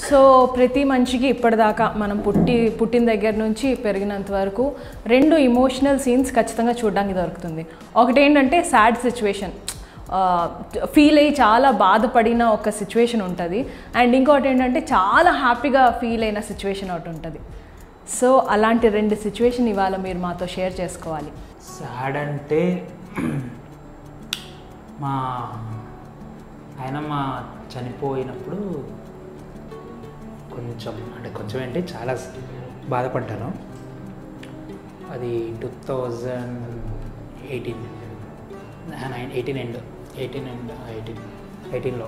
so ప్రతి మనిషికి ఇప్పటిదాకా మనం పుట్టి పుట్టిన దగ్గర నుంచి పెరిగినంత వరకు రెండు ఇమోషనల్ సీన్స్ ఖచ్చితంగా చూడడానికి దొరుకుతుంది ఒకటి ఏంటంటే సాడ్ సిచ్యువేషన్ ఫీల్ అయ్యి చాలా బాధపడిన ఒక సిచ్యువేషన్ ఉంటుంది అండ్ ఇంకోటి ఏంటంటే చాలా హ్యాపీగా ఫీల్ అయిన సిచ్యువేషన్ ఒకటి ఉంటుంది సో అలాంటి రెండు సిచ్యువేషన్ ఇవాళ మీరు మాతో షేర్ చేసుకోవాలి సాడ్ అంటే మా ఆయనమ్మ చనిపోయినప్పుడు కొంచెం అంటే కొంచెం ఏంటి చాలా బాధపడ్డాను అది two thousand eighteen nine eighteen and eighteen and eighteen ఎయిటీన్లో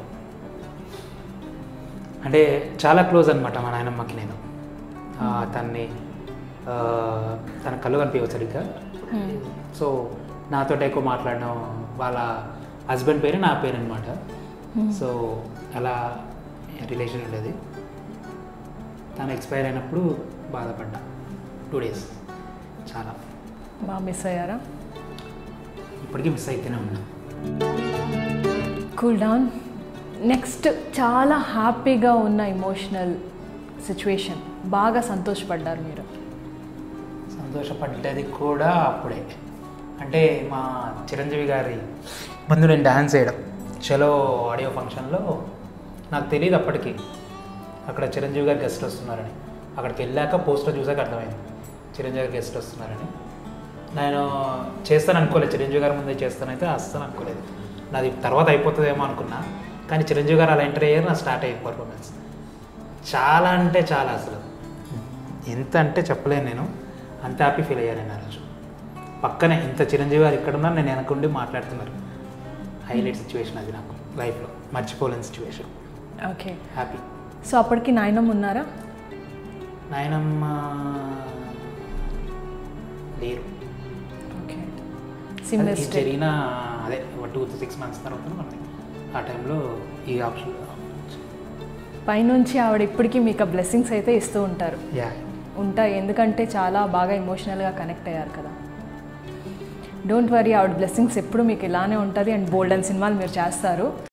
అంటే చాలా క్లోజ్ అనమాట మా నాయనమ్మకి నేను ఆ, తన్ని ఆ, తన కళ్ళు కనిపించవు సరిగ్గా సో నాతో ఎక్కువ మాట్లాడడం వాళ్ళ హస్బెండ్ పేరు నా పేరు అనమాట సో అలా రిలేషన్ ఉండేది తను ఎక్స్పైర్ అయినప్పుడు బాధపడ్డా టూ డేస్ చాలా బాగా మిస్ అయ్యారా ఇప్పటికీ మిస్ అయితేనే ఉన్నా కూల్ డౌన్ నెక్స్ట్ చాలా హ్యాపీగా ఉన్న ఇమోషనల్ సిచ్యువేషన్ బాగా సంతోషపడ్డారు మీరు సంతోషపడ్డది కూడా అప్పుడే అంటే మా చిరంజీవి గారి ముందు నేను డ్యాన్స్ చేయడం చలో ఆడియో ఫంక్షన్లో నాకు తెలియదు అప్పటికి అక్కడ చిరంజీవి గారు గెస్ట్ వస్తున్నారని అక్కడికి వెళ్ళాక పోస్టర్ చూసాక అర్థమైంది చిరంజీవి గారు గెస్ట్ వస్తున్నారని నేను చేస్తాను అనుకోలేదు చిరంజీవి గారి ముందే చేస్తానైతే అస్సలు అనుకోలేదు నాది తర్వాత అయిపోతుందేమో అనుకున్నా కానీ చిరంజీవి గారు అలా ఎంటర్ అయ్యారు నా స్టార్ట్ అయ్యింది పర్ఫార్మెన్స్ చాలా అంటే చాలా అసలు ఎంత అంటే చెప్పలేను నేను అంత హ్యాపీ ఫీల్ అయ్యాను నేను ఆ రోజు పక్కనే ఇంత చిరంజీవి గారు ఇక్కడ ఉన్నారు నేను వెనకుండి మాట్లాడుతున్నారు హైలైట్ సిచ్యువేషన్ అది నాకు లైఫ్లో మర్చిపోలేని సిచ్యువేషన్ ఓకే హ్యాపీ సో అప్పటికి నాయనమ్మ ఉన్నారా నాయనమ్మ లేరు ఓకే అది సిమ్లెస్ జరిగిన అదే టూ సిక్స్ మంత్స్ తర్వాత మనకి ఆ టైంలో ఈ ఆప్షన్ పైనుంచి ఆవిడ ఇప్పటికీ మీకు బ్లెస్సింగ్స్ అయితే ఇస్తూ ఉంటారు యా ఉంటాయి ఎందుకంటే చాలా బాగా ఎమోషనల్గా కనెక్ట్ అయ్యారు కదా డోంట్ వరీ ఆవిడ బ్లెస్సింగ్స్ ఎప్పుడు మీకు ఇలానే ఉంటుంది అండ్ బోల్డ్ అండ్ సినిమాలు మీరు చేస్తారు